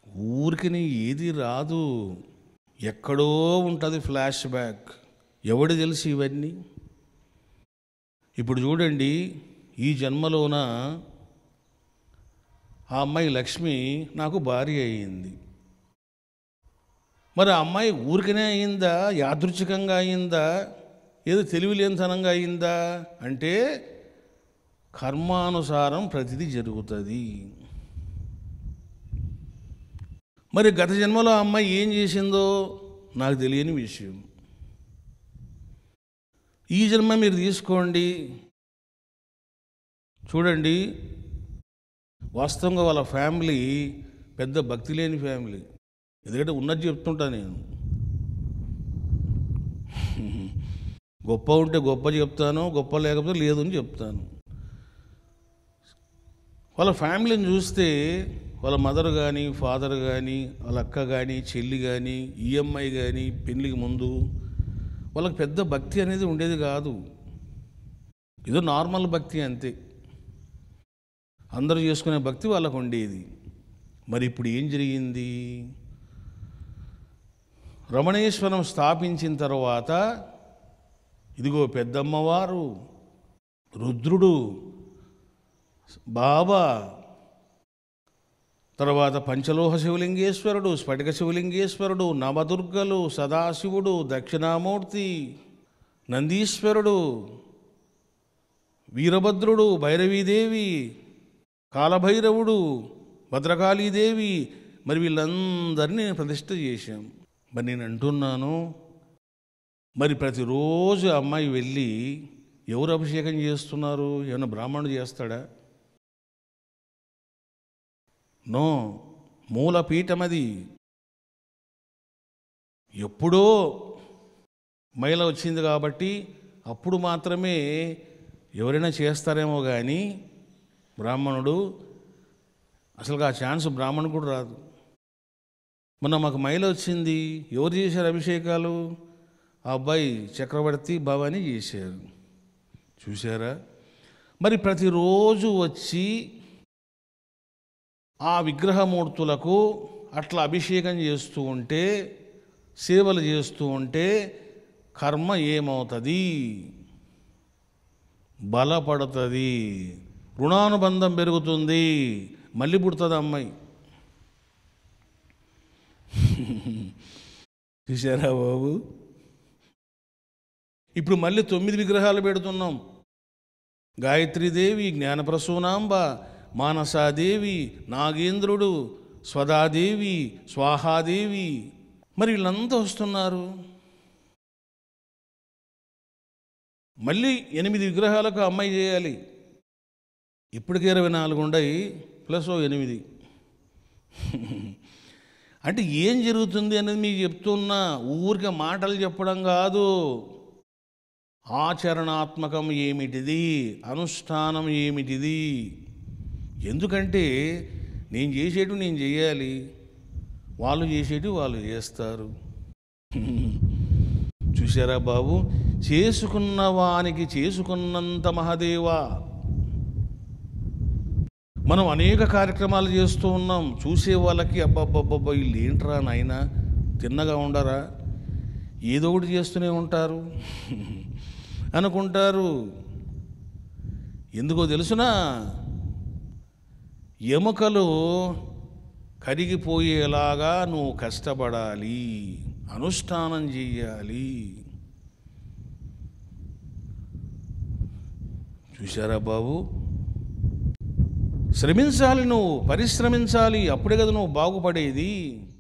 ఊరికి ఏది రాదు ఎక్కడో ఉంటుంది ఫ్లాష్ బ్యాక్ ఎవడు తెలుసు ఇవన్నీ ఇప్పుడు చూడండి ఈ జన్మలోన ఆ అమ్మాయి లక్ష్మి నాకు భార్య అయింది మరి ఆ అమ్మాయి ఊరికనే అయిందా యాదృచ్ఛికంగా అయిందా ఏదో తెలివిలేనితనంగా అయిందా అంటే కర్మానుసారం ప్రతిదీ జరుగుతుంది మరి గత జన్మలో ఆ అమ్మాయి ఏం చేసిందో నాకు తెలియని విషయం ఈ జన్మ మీరు తీసుకోండి చూడండి వాస్తవంగా వాళ్ళ ఫ్యామిలీ పెద్ద భక్తి లేని ఫ్యామిలీ ఎందుకంటే ఉన్నది చెప్తుంటా నేను గొప్ప ఉంటే గొప్ప చెప్తాను గొప్ప లేకపోతే లేదు అని చెప్తాను వాళ్ళ ఫ్యామిలీని చూస్తే వాళ్ళ మదర్ కానీ ఫాదర్ కానీ వాళ్ళ అక్క కానీ చెల్లి కానీ ఈఎంఐ కానీ పెళ్ళికి ముందు వాళ్ళకి పెద్ద భక్తి అనేది ఉండేది కాదు ఏదో నార్మల్ భక్తి అంతే అందరూ చేసుకునే భక్తి వాళ్ళకు ఉండేది మరి ఇప్పుడు ఏం జరిగింది రమణేశ్వరం స్థాపించిన తర్వాత ఇదిగో పెద్దమ్మవారు రుద్రుడు బాబా తర్వాత పంచలోహ శివలింగేశ్వరుడు స్ఫటిక శివలింగేశ్వరుడు నవదుర్గలు సదాశివుడు దక్షిణామూర్తి నందీశ్వరుడు వీరభద్రుడు భైరవీదేవి కాలభైరవుడు భద్రకాళీదేవి మరి వీళ్ళందరినీ నేను ప్రతిష్ఠ చేశాం మరి నేను అంటున్నాను మరి ప్రతిరోజు ఆ అమ్మాయి వెళ్ళి ఎవరు అభిషేకం చేస్తున్నారు ఏమైనా బ్రాహ్మణుడు చేస్తాడా నో మూలపీఠం అది ఎప్పుడో మహిళ వచ్చింది కాబట్టి అప్పుడు మాత్రమే ఎవరైనా చేస్తారేమో కానీ బ్రాహ్మణుడు అసలు ఆ ఛాన్స్ బ్రాహ్మణుడు కూడా రాదు మొన్న మాకు మహిళ వచ్చింది ఎవరు చేశారు అభిషేకాలు ఆ అబ్బాయి చక్రవర్తి భవాని చేశారు చూసారా మరి ప్రతిరోజు వచ్చి ఆ విగ్రహమూర్తులకు అట్లా అభిషేకం చేస్తూ ఉంటే సేవలు చేస్తూ ఉంటే కర్మ ఏమవుతుంది బలపడుతుంది రుణానుబంధం పెరుగుతుంది మళ్ళీ పుడుతుంది అమ్మాయి చూసారా బాబు ఇప్పుడు మళ్ళీ తొమ్మిది విగ్రహాలు పెడుతున్నాం గాయత్రీదేవి జ్ఞానప్రసూనాంబ మానసాదేవి నాగేంద్రుడు స్వదాదేవి స్వాహాదేవి మరి వీళ్ళంతా వస్తున్నారు మళ్ళీ ఎనిమిది విగ్రహాలకు అమ్మాయి చేయాలి ఇప్పటికే ఇరవై నాలుగు ఉండయి ప్లస్ ఓ ఎనిమిది అంటే ఏం జరుగుతుంది అనేది మీకు చెప్తున్నా ఊరికే మాటలు చెప్పడం కాదు ఆచరణాత్మకం ఏమిటిది అనుష్ఠానం ఏమిటిది ఎందుకంటే నేను చేసేటివి నేను చేయాలి వాళ్ళు చేసేటివి వాళ్ళు చేస్తారు చూసారా బాబు చేసుకున్న వానికి చేసుకున్నంత మహదేవా మనం అనేక కార్యక్రమాలు చేస్తూ ఉన్నాం చూసే వాళ్ళకి అబ్బబ్బబ్బబ్బ వీళ్ళు ఏంట్రా నాయన తిన్నగా ఉండరా ఏదో ఒకటి చేస్తూనే ఉంటారు అనుకుంటారు ఎందుకో తెలుసునా ఎముకలు కరిగిపోయేలాగా నువ్వు కష్టపడాలి అనుష్ఠానం చెయ్యాలి చూశారా బాబు శ్రమించాలి నువ్వు పరిశ్రమించాలి అప్పుడే కదా నువ్వు బాగుపడేది